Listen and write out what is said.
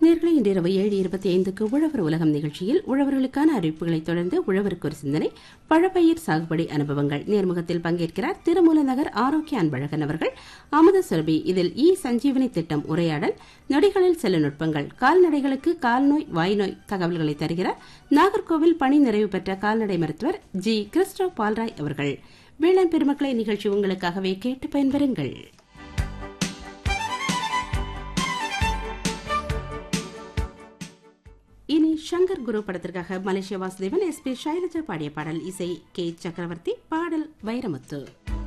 நேர்களை இன்றிரவு ஏழு இருபத்தி ஐந்துக்கு உழவர் உலகம் நிகழ்ச்சியில் உழவர்களுக்கான அறிவிப்புகளைத் தொடர்ந்து உழவருக்கு ஒரு சிந்தனை பழப்பயிர் சாகுபடி அனுபவங்கள் நேர்முகத்தில் பங்கேற்கிறார் திருமூலநகர் ஆரோக்கிய அன்பழகன் அவர்கள் அமுத சுரபி இதில் இ சஞ்சீவனி திட்டம் உரையாடல் நொடிகளில் சில நுட்பங்கள் கால்நடைகளுக்கு கால்நோய் வாய்நோய் தகவல்களை தருகிறார் நாகர்கோவில் பணி நிறைவு பெற்ற கால்நடை மருத்துவர் ஜி கிறிஸ்டோ பால்ராய் அவர்கள் வேளாண் பெருமக்களை நிகழ்ச்சி உங்களுக்காகவே கேட்டு பயன்பெறுங்கள் இனி சங்கர் குரு படத்திற்காக Malaysia Vasudevan S P Sailaja பாடிய பாடல் இசை கே சக்கரவர்த்தி பாடல் வைரமுத்து